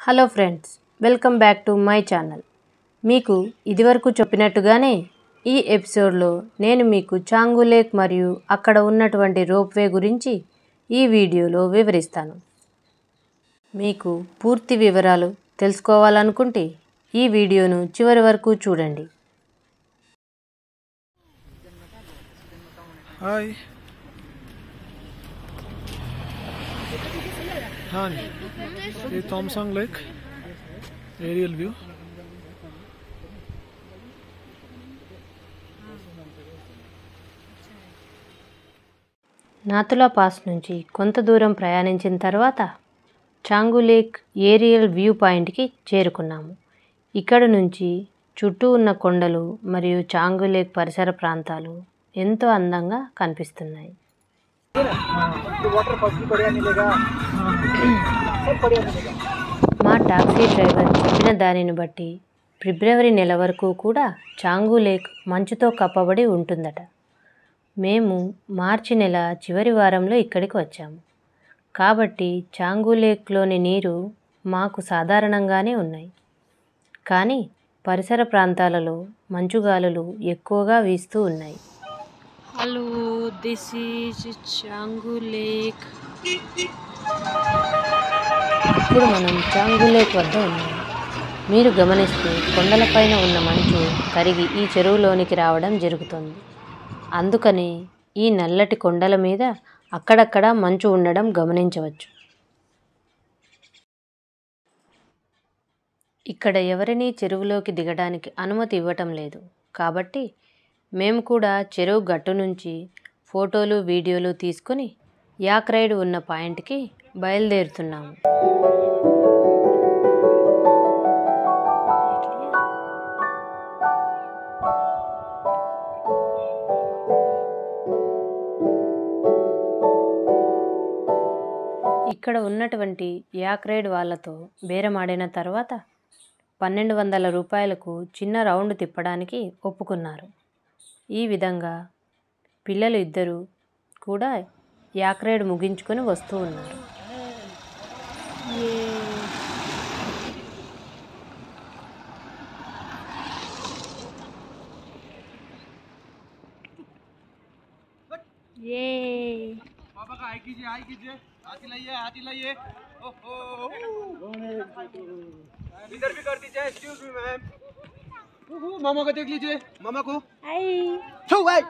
Hello friends welcome back to my channel మీకు ఇదివరకు చెప్పినట్టుగానే ఈ ఎపిసోడ్లో నేను మీకు చాంగు లేక్ మరియు అక్కడ ఉన్నటువంటి రోప్వే గురించి ఈ వీడియోలో వివరిస్తాను మీకు పూర్తి వివరాలు తెలుసుకోవాలనుకుంటే ఈ వీడియోను చివరి వరకు చూడండి हाय हाँ जी ये Tsomgo lake aerial view Nathula pass నుంచి కొంత దూరం ప్రయాణించిన తర్వాత చాంగు లేక్ ఏరియల్ వ్యూ పాయింట్కి చేరుకున్నాము ఇక్కడ నుంచి చుట్టూ ఉన్న కొండలు మరియు చాంగు లేక్ పరిసర ప్రాంతాలు ఎంతో అందంగా కనిపిస్తున్నాయి మా టాక్సీ డ్రైవర్ చెప్పిన దానిని బట్టి ఫిబ్రవరి నెల వరకు కూడా చాంగు లేక్ మంచుతో కప్పబడి ఉంటుందట మేము మార్చి నెల చివరి వారంలో ఇక్కడికి వచ్చాము కాబట్టి చాంగు లేక్లోని నీరు మాకు సాధారణంగానే ఉన్నాయి కానీ పరిసర ప్రాంతాలలో మంచుగాలులు ఎక్కువగా వీస్తూ ఉన్నాయి hello this is Changu lake ఇప్పుడు మనం చాంగు లేక్ వద్ద ఉన్నాము మీరు గమనిస్తే కొండలపైన ఉన్న మంచు కరిగి ఈ చెరువులోనికి రావడం జరుగుతుంది అందుకని ఈ నల్లటి కొండల మీద అక్కడక్కడ మంచు ఉండడం గమనించవచ్చు ఇక్కడ ఎవరినీ చెరువులోకి దిగడానికి అనుమతి ఇవ్వటం లేదు కాబట్టి మేము కూడా చెరువు గట్టు నుంచి ఫోటోలు వీడియోలు తీసుకొని యాక్ రైడ్ ఉన్న పాయింట్కి బయలుదేరుతున్నాము ఇక్కడ ఉన్నటువంటి యాక్ రైడ్ వాళ్ళతో బేరమాడిన తర్వాత పన్నెండు వందల రూపాయలకు చిన్న రౌండ్ తిప్పడానికి ఒప్పుకున్నారు ఈ విధంగా పిల్లలు ఇద్దరు కూడా యాక్ రైడ్ ముగించుకొని వస్తూ ఉన్నారు पापा का आई कीजिए आई कीजिए हाथी लाइए हाथी लाइए ओहो इधर भी कर दीजिए एक्सक्यूज मी मैम मामा को देख लीजिए मामा को छो भाई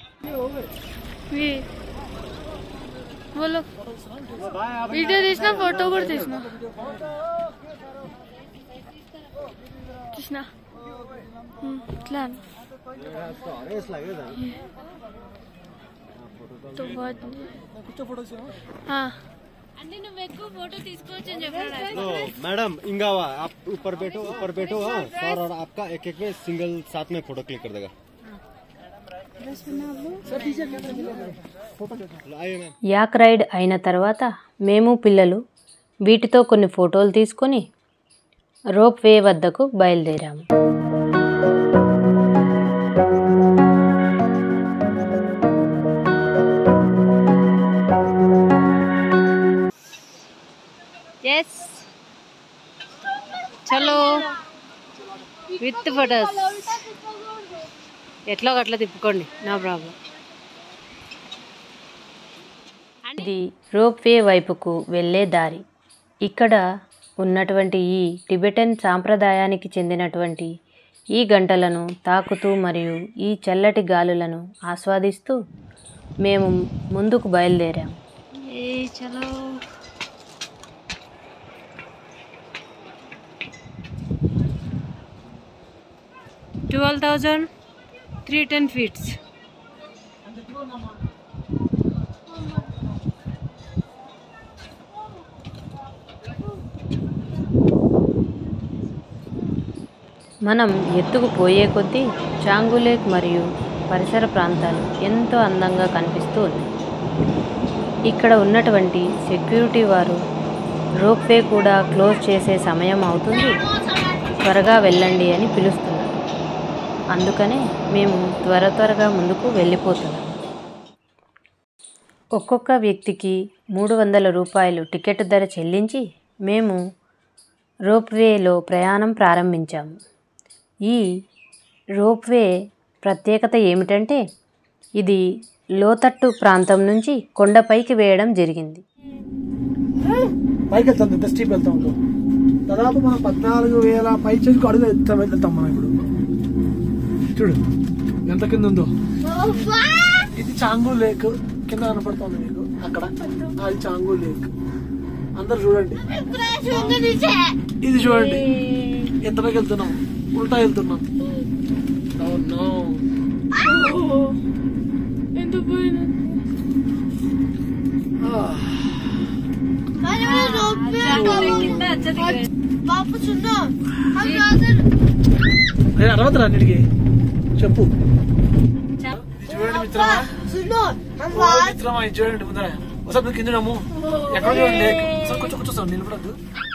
बोलो వీడియో తీసిన ఫోటో కూడా తీసిన తీసిన ఉమ్, ఇట్లా అను. तो बहुत हाँ అంటే నువ్వు ఎక్కువ ఫోటో తీసుకోవచ్చు అని చెప్పాడు तो मैडम इंगावा आप ऊपर बैठो ऊपर बैठो हाँ सर और आपका एक एक में सिंगल साथ में फोटो क्लिक कर देगा आइए मैम యాక్ రైడ్ అయిన తర్వాత మేము పిల్లలు వీటితో కొన్ని ఫోటోలు తీసుకొని రోప్ వే వద్దకు బయలుదేరాము ఎస్ చలో విత్ ఫోటోస్ ఎట్లా అట్లా తిప్పుకోండి నో ప్రాబ్లం ఇది రోప్ వే వైపుకు వెళ్ళే దారి ఇక్కడ ఉన్నటువంటి ఈ టిబెటన్ సాంప్రదాయానికి చెందినటువంటి ఈ గంటలను తాకుతూ మరియు ఈ చల్లటి గాలులను ఆస్వాదిస్తూ మేము ముందుకు బయలుదేరాం ఏ చలో twelve thousand three ten feets మనం ఎత్తుకు పోయే కొద్దీ చాంగు లేక్ మరియు పరిసర ప్రాంతాలు ఎంతో అందంగా కనిపిస్తూ ఉన్నాయి ఇక్కడ ఉన్నటువంటి సెక్యూరిటీ వారు రోప్వే కూడా క్లోజ్ చేసే సమయం అవుతుంది త్వరగా వెళ్ళండి అని పిలుస్తున్నారు అందుకనే మేము త్వర త్వరగా ముందుకు వెళ్ళిపోతున్నాం ఒక్కొక్క వ్యక్తికి మూడు వందల రూపాయలు టికెట్ ధర చెల్లించి మేము రోప్వేలో ప్రయాణం ప్రారంభించాము ఈ రోప్వే ప్రత్యేకత ఏమిటంటే ఇది లోతట్టు ప్రాంతం నుంచి కొండపైకి వేయడం జరిగింది పైకి వెళ్తాం ఎంత స్టీప్ వెళ్తా ఉంటాం దాదాపు మనం పద్నాలుగు వేల పై చెరుకు అడుగు వెళ్తాం వెళ్తాం మనం ఇప్పుడు చూడు ఎంత కింద ఉందో ఇది చాంగు లేక్ కింద కనపడుతుంది మీకు అక్కడ అది చాంగు లేక్ అందరు చూడండి ఇది చూడండి ఎంత పైకి వెళ్తున్నాం ఉల్టా వెళ్తున్నాం Oh no. ఎంత పోయినా Ah. పాప సున్నా అది రాదు ఏ, అరవద్దురా అన్నిటికీ చెప్పు ఇది చూడండి మిత్రమా సున్నా ఓ మిత్రమా ఇది చూడండి ముందర ఒకసారి మీరు కింద నమ్ము ఎక్కడ చూడండి లేక్ ఒకసారి కొంచెం కూర్చోస్తాను నిలబడద్దు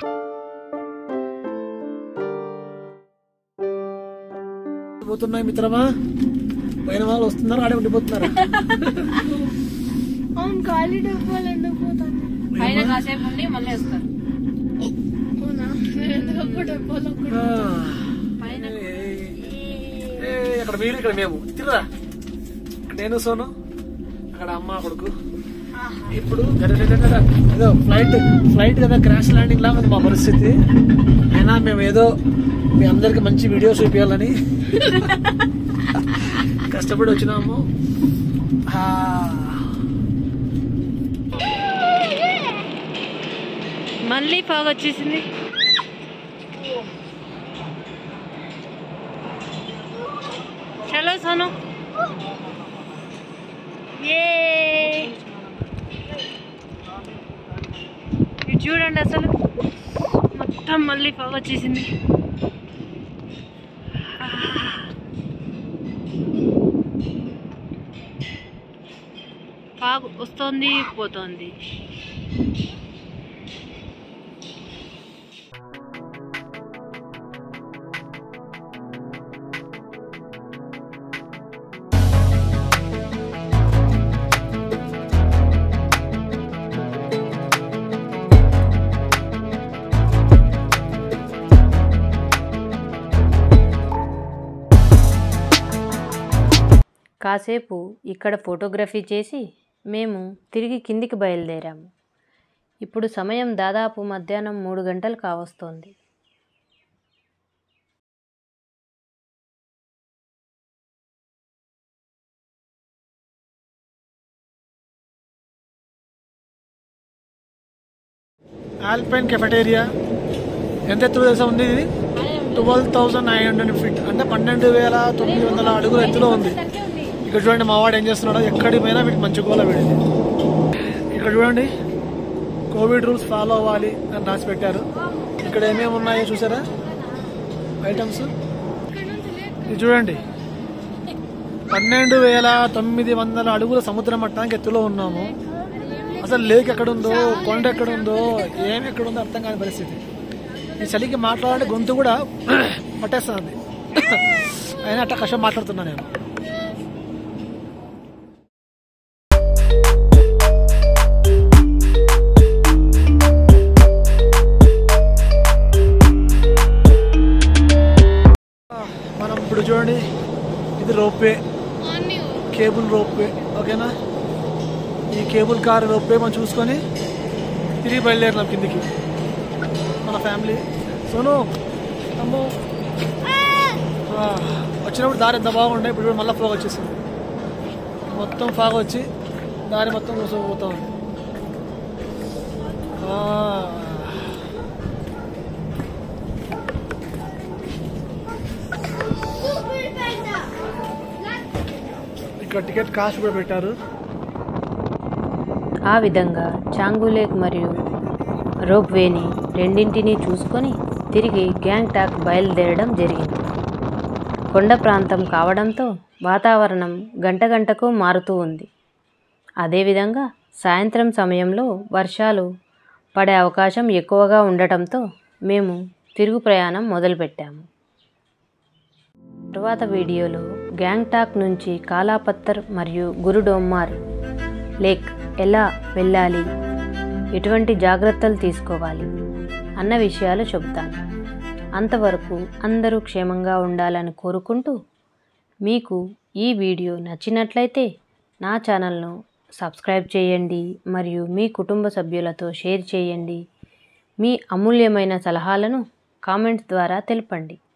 పోతున్నాయి మిత్రమా పైన వాళ్ళు వస్తున్నారు ఆడే ఉండిపోతున్నారా అవును ఖాళీ డబ్బాలు ఎందుకు పోతాను పైన కాసేపు ఉండి మళ్ళీ వస్తారు అవునా ఎందుకు డబ్బాలు ఆ. ఏ, అక్కడ మీరు ఇక్కడ మేము తిరరా ఇక్కడ నేను సోను అక్కడ అమ్మ కొడుకు ఇప్పుడు ఏదో ఫ్లైట్ ఫ్లైట్ కదా క్రాష్ ల్యాండింగ్ లాగా ఉంది మా పరిస్థితి అయినా మేము ఏదో మీ అందరికి మంచి వీడియోస్ చూపించాలని కష్టపడి వచ్చినాము ఆ, మళ్ళీ ఫాగ్ వచ్చేసింది చలో సోను ఏ ఇటు చూడండి అసలు మొత్తం మళ్ళీ ఫాగ్ వచ్చేసింది ఫాగ్ వస్తుంది పోతుంది కాసేపు ఇక్కడ ఫోటోగ్రఫీ చేసి మేము తిరిగి కిందికి బయలుదేరాము ఇప్పుడు సమయం దాదాపు మధ్యాహ్నం మూడు గంటలు కావస్తోంది ఆల్పైన్ కెఫెటేరియా ఎంత ఎత్తు తెలుసా ఉంది ఇది twelve thousand nine hundred feet అంటే పన్నెండు వేల తొమ్మిది వందల అడుగుల ఎత్తులో ఉంది ఇక్కడ చూడండి మా వాడు ఏం చేస్తున్నాడో ఎక్కడికి పోయినా వీటికి మంచి గోల వీడింది ఇక్కడ చూడండి కోవిడ్ రూల్స్ ఫాలో అవ్వాలి అని రాసి పెట్టారు ఇక్కడ ఏమేమి ఉన్నాయో చూసారా ఐటమ్స్ ఇది చూడండి పన్నెండు వేల తొమ్మిది వందల అడుగుల సముద్ర మట్టానికి ఎత్తులో ఉన్నాము అసలు లేక్ ఎక్కడుందో కొండ ఎక్కడుందో ఏమి ఎక్కడుందో అర్థం కాని పరిస్థితి ఈ చలికి మాట్లాడే గొంతు కూడా పట్టేస్తుంది అయినా అట్లా కష్టం మాట్లాడుతున్నా నేను మనం ఇప్పుడు చూడండి ఇది రోప్వే కేబుల్ రోప్వే ఓకేనా ఈ కేబుల్ కార్ రోప్వే మనం చూసుకొని తిరిగి బయలుదేరినాం కిందికి మన ఫ్యామిలీ సోను అమ్మో ఆ, వచ్చినప్పుడు దారి ఎంత బాగుండే ఇప్పుడు మళ్ళీ ఫాగ్ వచ్చేసింది మొత్తం ఫాగ్ వచ్చి దారి మొత్తం మూసుకుపోతా ఉంది ఆ. ఇక్కడ టికెట్ కాస్ట్ కూడా పెట్టారు ఆ విధంగా చాంగు లేక్ మరియు రోప్ వేని రెండింటినీ చూసుకొని తిరిగి గ్యాంగ్టాక్ బయలుదేరడం జరిగింది కొండ ప్రాంతం కావడంతో వాతావరణం గంట గంటకు మారుతూ ఉంది అదేవిధంగా సాయంత్రం సమయంలో వర్షాలు పడే అవకాశం ఎక్కువగా ఉండటంతో మేము తిరుగు ప్రయాణం మొదలుపెట్టాము తరువాత వీడియోలో గ్యాంగ్టాక్ నుంచి కాలాపత్తర్ మరియు గురుడోమ్మార్ లేక్ ఎలా వెళ్ళాలి ఎటువంటి జాగ్రత్తలు తీసుకోవాలి అన్న విషయాలు చెబుతాను అంతవరకు అందరూ క్షేమంగా ఉండాలని కోరుకుంటూ మీకు ఈ వీడియో నచ్చినట్లయితే నా ఛానల్ను సబ్స్క్రైబ్ చేయండి మరియు మీ కుటుంబ సభ్యులతో షేర్ చేయండి మీ అమూల్యమైన సలహాలను కామెంట్స్ ద్వారా తెలపండి